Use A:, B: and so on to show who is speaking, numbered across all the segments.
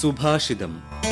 A: സുഭാഷിതം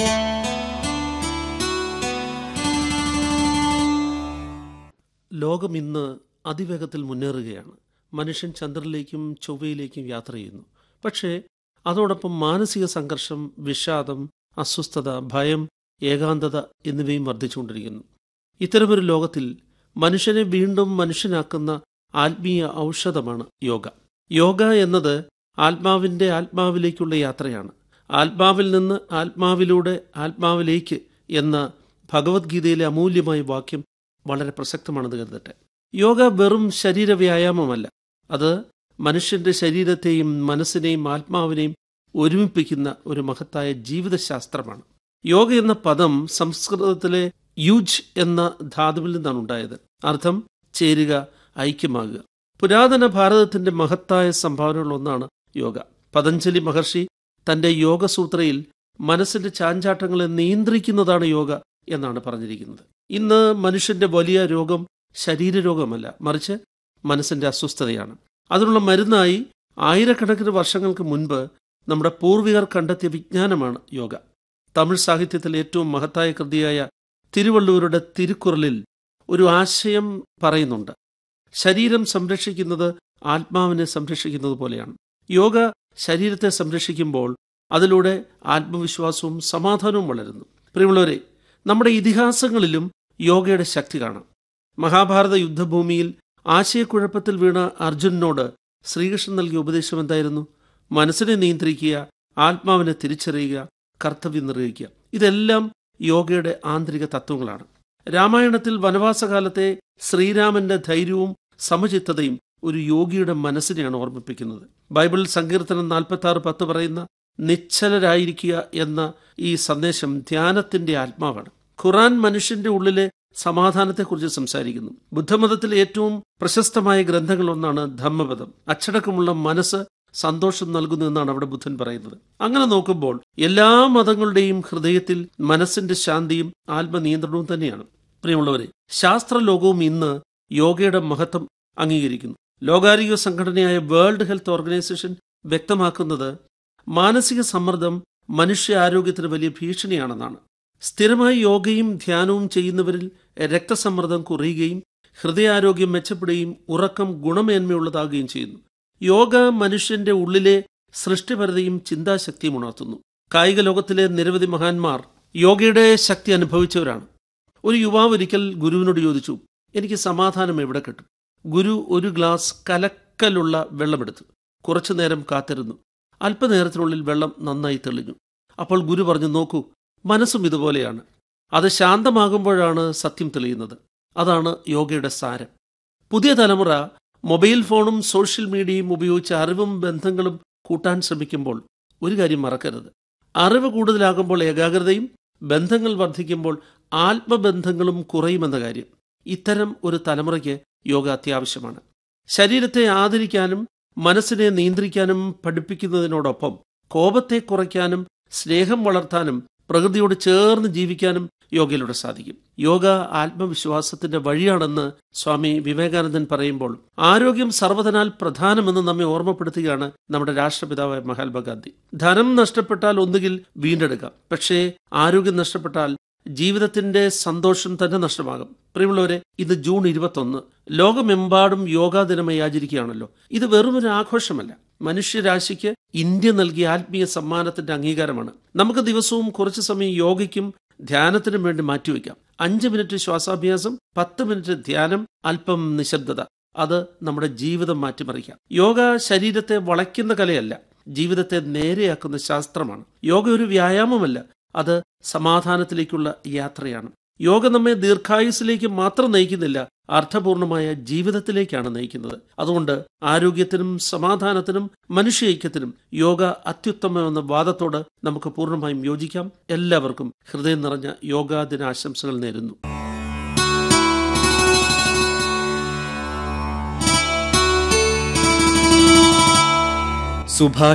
B: ലോകം ഇന്ന് അതിവേഗത്തിൽ മുന്നേറുകയാണ് മനുഷ്യൻ ചന്ദ്രനിലേക്കും ചൊവ്വയിലേക്കും യാത്ര ചെയ്യുന്നു പക്ഷേ അതോടൊപ്പം മാനസിക സംഘർഷം വിഷാദം അസ്വസ്ഥത ഭയം ഏകാന്തത എന്നിവയും വർദ്ധിച്ചുകൊണ്ടിരിക്കുന്നു ഇത്തരമൊരു ലോകത്തിൽ മനുഷ്യനെ വീണ്ടും മനുഷ്യനാക്കുന്ന ആത്മീയ ഔഷധമാണ് യോഗ യോഗ എന്നത് ആത്മാവിൻ്റെ ആത്മാവിലേക്കുള്ള യാത്രയാണ് ആത്മാവിൽ നിന്ന് ആത്മാവിലൂടെ ആത്മാവിലേക്ക് എന്ന ഭഗവത്ഗീതയിലെ അമൂല്യമായ വാക്യം വളരെ പ്രസക്തമാണെന്ന് കരുതട്ടെ യോഗ വെറും ശരീര വ്യായാമമല്ല അത് മനുഷ്യന്റെ ശരീരത്തെയും മനസ്സിനെയും ആത്മാവിനെയും ഒരുമിപ്പിക്കുന്ന ഒരു മഹത്തായ ജീവിതശാസ്ത്രമാണ് യോഗ എന്ന പദം സംസ്കൃതത്തിലെ യുജ് എന്ന ധാതുവിൽ നിന്നാണ് ഉണ്ടായത് അർത്ഥം ചേരുക ഐക്യമാകുക പുരാതന ഭാരതത്തിന്റെ മഹത്തായ സംഭാവനകളിലൊന്നാണ് യോഗ പതഞ്ജലി മഹർഷി തന്റെ യോഗസൂത്രയിൽ മനസ്സിന്റെ ചാഞ്ചാട്ടങ്ങളെ നിയന്ത്രിക്കുന്നതാണ് യോഗ എന്നാണ് പറഞ്ഞിരിക്കുന്നത് ഇന്ന് മനുഷ്യന്റെ വലിയ രോഗം ശരീരരോഗമല്ല മറിച്ച് മനസ്സിന്റെ അസ്വസ്ഥതയാണ് അതിനുള്ള മരുന്നായി ആയിരക്കണക്കിന് വർഷങ്ങൾക്ക് മുൻപ് നമ്മുടെ പൂർവികർ കണ്ടെത്തിയ വിജ്ഞാനമാണ് യോഗ തമിഴ് സാഹിത്യത്തിലെ ഏറ്റവും മഹത്തായ കൃതിയായ തിരുവള്ളൂരുടെ തിരുക്കുറലിൽ ഒരു ആശയം പറയുന്നുണ്ട് ശരീരം സംരക്ഷിക്കുന്നത് ആത്മാവിനെ സംരക്ഷിക്കുന്നത് പോലെയാണ് യോഗ ശരീരത്തെ സംരക്ഷിക്കുമ്പോൾ അതിലൂടെ ആത്മവിശ്വാസവും സമാധാനവും വളരുന്നു പ്രിയമുള്ളവരെ നമ്മുടെ ഇതിഹാസങ്ങളിലും യോഗയുടെ ശക്തി കാണാം മഹാഭാരത യുദ്ധഭൂമിയിൽ ആശയക്കുഴപ്പത്തിൽ വീണ അർജുനനോട് ശ്രീകൃഷ്ണൻ നൽകിയ ഉപദേശം എന്തായിരുന്നു മനസ്സിനെ നിയന്ത്രിക്കുക ആത്മാവിനെ തിരിച്ചറിയുക കർത്തവ്യം നിർവഹിക്കുക ഇതെല്ലാം യോഗയുടെ ആന്തരിക തത്വങ്ങളാണ് രാമായണത്തിൽ വനവാസകാലത്തെ ശ്രീരാമന്റെ ധൈര്യവും സമചിത്തതയും ഒരു യോഗിയുടെ മനസ്സിനെയാണ് ഓർമ്മിപ്പിക്കുന്നത് ബൈബിൾ സങ്കീർത്തനം നാൽപ്പത്തി ആറ് പത്ത് പറയുന്ന നിശ്ചലരായിരിക്കുക എന്ന ഈ സന്ദേശം ധ്യാനത്തിന്റെ ആത്മാവാണ് ഖുറാൻ മനുഷ്യന്റെ ഉള്ളിലെ സമാധാനത്തെക്കുറിച്ച് സംസാരിക്കുന്നു ബുദ്ധമതത്തിലെ ഏറ്റവും പ്രശസ്തമായ ഗ്രന്ഥങ്ങളൊന്നാണ് ധമ്മപദം അച്ചടക്കമുള്ള മനസ്സ് സന്തോഷം നൽകുന്നു എന്നാണ് അവിടെ ബുദ്ധൻ പറയുന്നത് അങ്ങനെ നോക്കുമ്പോൾ എല്ലാ മതങ്ങളുടെയും ഹൃദയത്തിൽ മനസ്സിന്റെ ശാന്തിയും ആത്മനിയന്ത്രണവും തന്നെയാണ് പ്രിയമുള്ളവരെ ശാസ്ത്രലോകവും ഇന്ന് യോഗയുടെ മഹത്വം അംഗീകരിക്കുന്നു ലോകാരോഗ്യ സംഘടനയായ വേൾഡ് ഹെൽത്ത് ഓർഗനൈസേഷൻ വ്യക്തമാക്കുന്നത് മാനസിക സമ്മർദ്ദം മനുഷ്യ ആരോഗ്യത്തിന് വലിയ ഭീഷണിയാണെന്നാണ് സ്ഥിരമായി യോഗയും ധ്യാനവും ചെയ്യുന്നവരിൽ രക്തസമ്മർദ്ദം കുറയുകയും ഹൃദയാരോഗ്യം മെച്ചപ്പെടുകയും ഉറക്കം ഗുണമേന്മയുള്ളതാകുകയും ചെയ്യുന്നു യോഗ മനുഷ്യന്റെ ഉള്ളിലെ സൃഷ്ടിപരതയും ചിന്താശക്തിയും ഉണർത്തുന്നു കായിക ലോകത്തിലെ നിരവധി മഹാന്മാർ യോഗയുടെ ശക്തി അനുഭവിച്ചവരാണ് ഒരു യുവാവ് ഒരിക്കൽ ഗുരുവിനോട് ചോദിച്ചു എനിക്ക് സമാധാനം എവിടെ കിട്ടും ഗുരു ഒരു ഗ്ലാസ് കലക്കലുള്ള വെള്ളമെടുത്തു കുറച്ചു നേരം കാത്തിരുന്നു അല്പനേരത്തിനുള്ളിൽ വെള്ളം നന്നായി തെളിഞ്ഞു അപ്പോൾ ഗുരു പറഞ്ഞു നോക്കൂ മനസ്സും ഇതുപോലെയാണ് അത് ശാന്തമാകുമ്പോഴാണ് സത്യം തെളിയുന്നത് അതാണ് യോഗയുടെ സാരം പുതിയ തലമുറ മൊബൈൽ ഫോണും സോഷ്യൽ മീഡിയയും ഉപയോഗിച്ച് അറിവും ബന്ധങ്ങളും കൂട്ടാൻ ശ്രമിക്കുമ്പോൾ ഒരു കാര്യം മറക്കരുത് അറിവ് കൂടുതലാകുമ്പോൾ ഏകാഗ്രതയും ബന്ധങ്ങൾ വർദ്ധിക്കുമ്പോൾ ആത്മബന്ധങ്ങളും കുറയുമെന്ന കാര്യം ഇത്തരം ഒരു തലമുറയ്ക്ക് യോഗ അത്യാവശ്യമാണ് ശരീരത്തെ ആദരിക്കാനും മനസ്സിനെ നിയന്ത്രിക്കാനും പഠിപ്പിക്കുന്നതിനോടൊപ്പം കോപത്തെ കുറയ്ക്കാനും സ്നേഹം വളർത്താനും പ്രകൃതിയോട് ചേർന്ന് ജീവിക്കാനും യോഗയിലൂടെ സാധിക്കും യോഗ ആത്മവിശ്വാസത്തിന്റെ വഴിയാണെന്ന് സ്വാമി വിവേകാനന്ദൻ പറയുമ്പോൾ ആരോഗ്യം സർവ്വതനാൽ പ്രധാനമെന്ന് നമ്മെ ഓർമ്മപ്പെടുത്തുകയാണ് നമ്മുടെ രാഷ്ട്രപിതാവായ മഹാത്മാഗാന്ധി ധനം നഷ്ടപ്പെട്ടാൽ ഒന്നുകിൽ വീണ്ടെടുക്കാം പക്ഷേ ആരോഗ്യം നഷ്ടപ്പെട്ടാൽ ജീവിതത്തിന്റെ സന്തോഷം തന്നെ നഷ്ടമാകും പ്രിയമുള്ളവരെ ഇത് ജൂൺ ഇരുപത്തൊന്ന് ലോകമെമ്പാടും യോഗാ ദിനമായി ആചരിക്കുകയാണല്ലോ ഇത് വെറുമൊരു ആഘോഷമല്ല മനുഷ്യരാശിക്ക് ഇന്ത്യ നൽകിയ ആത്മീയ സമ്മാനത്തിന്റെ അംഗീകാരമാണ് നമുക്ക് ദിവസവും കുറച്ചു സമയം യോഗയ്ക്കും ധ്യാനത്തിനും വേണ്ടി മാറ്റിവെക്കാം അഞ്ച് മിനിറ്റ് ശ്വാസാഭ്യാസം പത്ത് മിനിറ്റ് ധ്യാനം അല്പം നിശബ്ദത അത് നമ്മുടെ ജീവിതം മാറ്റിമറിക്കാം യോഗ ശരീരത്തെ വളയ്ക്കുന്ന കലയല്ല ജീവിതത്തെ നേരെയാക്കുന്ന ശാസ്ത്രമാണ് യോഗ ഒരു വ്യായാമമല്ല അത് സമാധാനത്തിലേക്കുള്ള യാത്രയാണ് യോഗ നമ്മെ ദീർഘായുസിലേക്ക് മാത്രം നയിക്കുന്നില്ല അർത്ഥപൂർണമായ ജീവിതത്തിലേക്കാണ് നയിക്കുന്നത് അതുകൊണ്ട് ആരോഗ്യത്തിനും സമാധാനത്തിനും മനുഷ്യ യോഗ അത്യുത്തമമെന്ന വാദത്തോട് നമുക്ക് പൂർണ്ണമായും യോജിക്കാം എല്ലാവർക്കും ഹൃദയം നിറഞ്ഞ യോഗാ ദിനാശംസകൾ നേരുന്നു
A: സുഭാ